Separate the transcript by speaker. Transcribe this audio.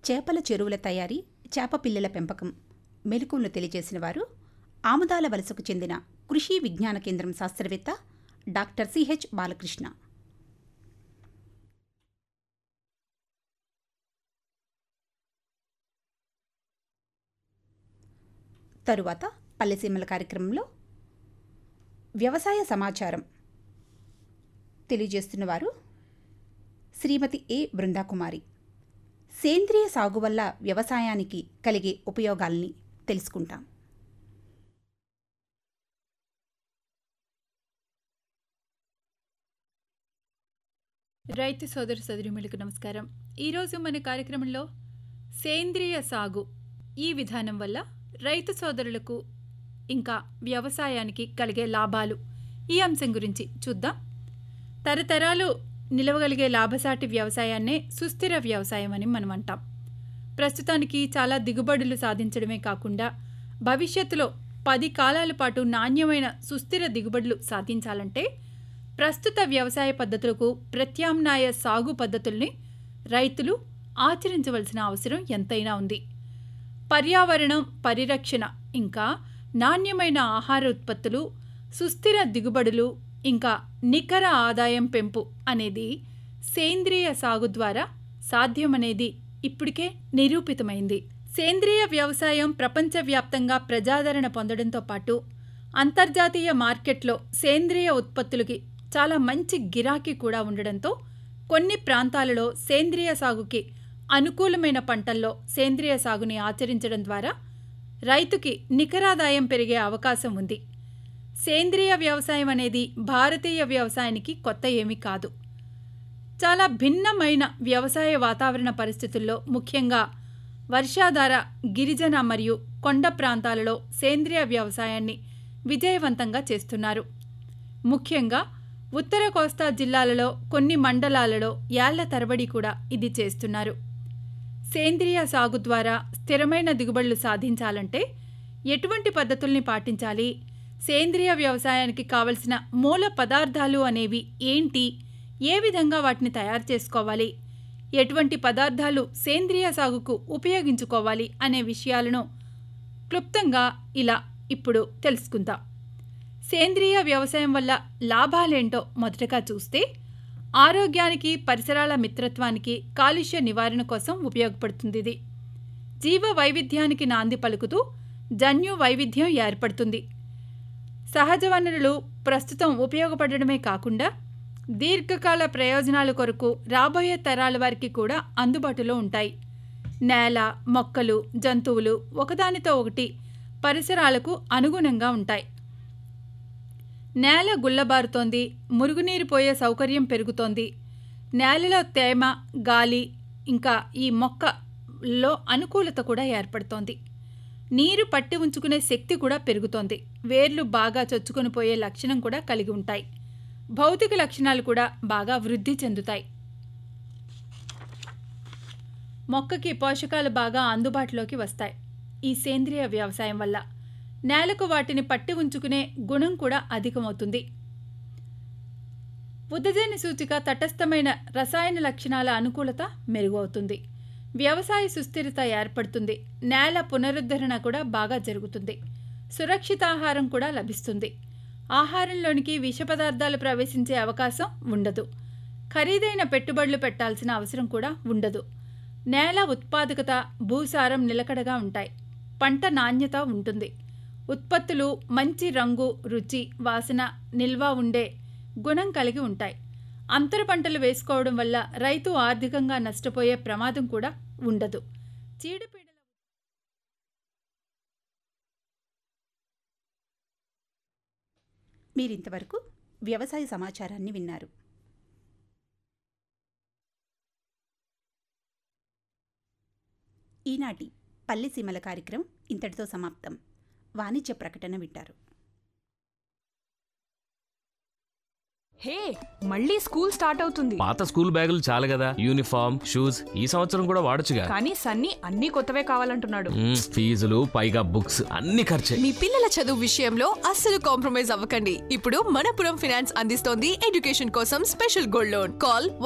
Speaker 1: చేపల చెరువుల తయారీ చేప పిల్లల పెంపకం మెలకువలు తెలియజేసిన వారు ఆముదాల వలసకు చెందిన కృషి విజ్ఞాన కేంద్రం శాస్త్రవేత్త డాక్టర్ సిహెచ్ బాలకృష్ణ తరువాత పల్లెసీమల కార్యక్రమంలో వ్యవసాయ సమాచారం తెలియజేస్తున్నవారు శ్రీమతి ఏ బృందాకుమారి సేంద్రియ సాగు వల్ల వ్యవసాయానికి కలిగే ఉపయోగాల్ని తెలుసుకుంటాం
Speaker 2: రైతు సోదర సోదరిములకు నమస్కారం ఈరోజు మన కార్యక్రమంలో సేంద్రియ సాగు ఈ విధానం వల్ల రైతు సోదరులకు ఇంకా వ్యవసాయానికి కలిగే లాభాలు ఈ అంశం గురించి చూద్దాం తరతరాలు నిలవగలిగే లాభసాటి వ్యవసాయాన్నే సుస్థిర వ్యవసాయం అని మనం అంటాం ప్రస్తుతానికి చాలా దిగుబడులు సాధించడమే కాకుండా భవిష్యత్తులో పది కాలాల పాటు నాణ్యమైన సుస్థిర దిగుబడులు సాధించాలంటే ప్రస్తుత వ్యవసాయ పద్ధతులకు ప్రత్యామ్నాయ సాగు పద్ధతుల్ని రైతులు ఆచరించవలసిన అవసరం ఎంతైనా ఉంది పర్యావరణం పరిరక్షణ ఇంకా నాణ్యమైన ఆహార ఉత్పత్తులు సుస్థిర దిగుబడులు ఇంకా నికర ఆదాయం పెంపు అనేది సేంద్రియ సాగు ద్వారా సాధ్యమనేది ఇప్పటికే నిరూపితమైంది సేంద్రియ వ్యవసాయం ప్రపంచవ్యాప్తంగా ప్రజాదరణ పొందడంతో పాటు అంతర్జాతీయ మార్కెట్లో సేంద్రియ ఉత్పత్తులకి చాలా మంచి గిరాకీ కూడా ఉండడంతో కొన్ని ప్రాంతాలలో సేంద్రియ సాగుకి అనుకూలమైన పంటల్లో సేంద్రియ సాగుని ఆచరించడం ద్వారా రైతుకి నికరాదాయం పెరిగే అవకాశం ఉంది సేంద్రియ వ్యవసాయం అనేది భారతీయ వ్యవసాయానికి కొత్త ఏమీ కాదు చాలా భిన్నమైన వ్యవసాయ వాతావరణ పరిస్థితుల్లో ముఖ్యంగా వర్షాధార గిరిజన మరియు కొండ ప్రాంతాలలో సేంద్రియ వ్యవసాయాన్ని విజయవంతంగా చేస్తున్నారు ముఖ్యంగా ఉత్తర కోస్తా జిల్లాలలో కొన్ని మండలాలలో ఏళ్ల తరబడి కూడా ఇది చేస్తున్నారు సేంద్రియ సాగు ద్వారా స్థిరమైన దిగుబడులు సాధించాలంటే ఎటువంటి పద్ధతుల్ని పాటించాలి సేంద్రియ వ్యవసాయానికి కావలసిన మూల పదార్థాలు అనేవి ఏంటి ఏ విధంగా వాటిని తయారు చేసుకోవాలి ఎటువంటి పదార్థాలు సేంద్రియ సాగుకు ఉపయోగించుకోవాలి అనే విషయాలను క్లుప్తంగా ఇలా ఇప్పుడు తెలుసుకుందాం సేంద్రియ వ్యవసాయం వల్ల లాభాలేంటో మొదటగా చూస్తే ఆరోగ్యానికి పరిసరాల మిత్రత్వానికి కాలుష్య నివారణ కోసం ఉపయోగపడుతుంది ఇది జీవ వైవిధ్యానికి నాంది పలుకుతూ జన్యు వైవిధ్యం ఏర్పడుతుంది సహజ వనరులు ప్రస్తుతం ఉపయోగపడడమే కాకుండా దీర్ఘకాల ప్రయోజనాల కొరకు రాబోయే తరాల వారికి కూడా అందుబాటులో ఉంటాయి నేల మొక్కలు జంతువులు ఒకదానితో ఒకటి పరిసరాలకు అనుగుణంగా ఉంటాయి నేల గుల్లబారుతోంది మురుగునీరు పోయే సౌకర్యం పెరుగుతోంది నేలలో తేమ గాలి ఇంకా ఈ మొక్కలో అనుకూలత కూడా ఏర్పడుతోంది నీరు పట్టి ఉంచుకునే శక్తి కూడా పెరుగుతోంది వేర్లు బాగా చొచ్చుకొని పోయే లక్షణం కూడా కలిగి ఉంటాయి భౌతిక లక్షణాలు కూడా బాగా వృద్ధి చెందుతాయి మొక్కకి పోషకాలు బాగా అందుబాటులోకి వస్తాయి ఈ సేంద్రియ వ్యవసాయం వల్ల నేలకు వాటిని పట్టి ఉంచుకునే గుణం కూడా అధికమవుతుంది ఉద్దజని సూచిక తటస్థమైన రసాయన లక్షణాల అనుకూలత మెరుగవుతుంది వ్యవసాయ సుస్థిరత ఏర్పడుతుంది నేల పునరుద్ధరణ కూడా బాగా జరుగుతుంది సురక్షితాహారం కూడా లభిస్తుంది ఆహారంలోనికి విష పదార్థాలు ప్రవేశించే అవకాశం ఉండదు ఖరీదైన పెట్టుబడులు పెట్టాల్సిన అవసరం కూడా ఉండదు నేల ఉత్పాదకత భూసారం నిలకడగా ఉంటాయి పంట నాణ్యత ఉంటుంది ఉత్పత్తులు మంచి రంగు రుచి వాసన నిల్వ ఉండే గుణం కలిగి ఉంటాయి అంతర పంటలు వేసుకోవడం వల్ల రైతు ఆర్థికంగా నష్టపోయే ప్రమాదం కూడా ఉండదు చీడపీడల
Speaker 1: మీరింతవరకు వ్యవసాయ సమాచారాన్ని విన్నారు ఈనాటి పల్లెసీమల కార్యక్రమం ఇంతటితో సమాప్తం వాణిజ్య ప్రకటన వింటారు
Speaker 3: హే మళ్ళీ స్కూల్ స్టార్ట్ అవుతుంది
Speaker 4: పాత స్కూల్ బ్యాగులు చాలు కదా యూనిఫామ్ షూస్ ఈ సంవత్సరం కూడా వాడొచ్చుగా
Speaker 3: కానీ సన్నీ అన్ని కొత్తవే కావాలంటున్నాడు
Speaker 4: మ్మ్, ఫీజులు పైగా బుక్స్ అన్ని ఖర్చే
Speaker 5: మీ పిల్లల చదువు విషయంలో అస్సలు కాంప్రమైజ్ అవ్వకండి ఇప్పుడు మనపురం ఫినాన్స్ అందిస్తోంది ఎడ్యుకేషన్ కోసం స్పెషల్ గోల్డ్ లోన్ కాల్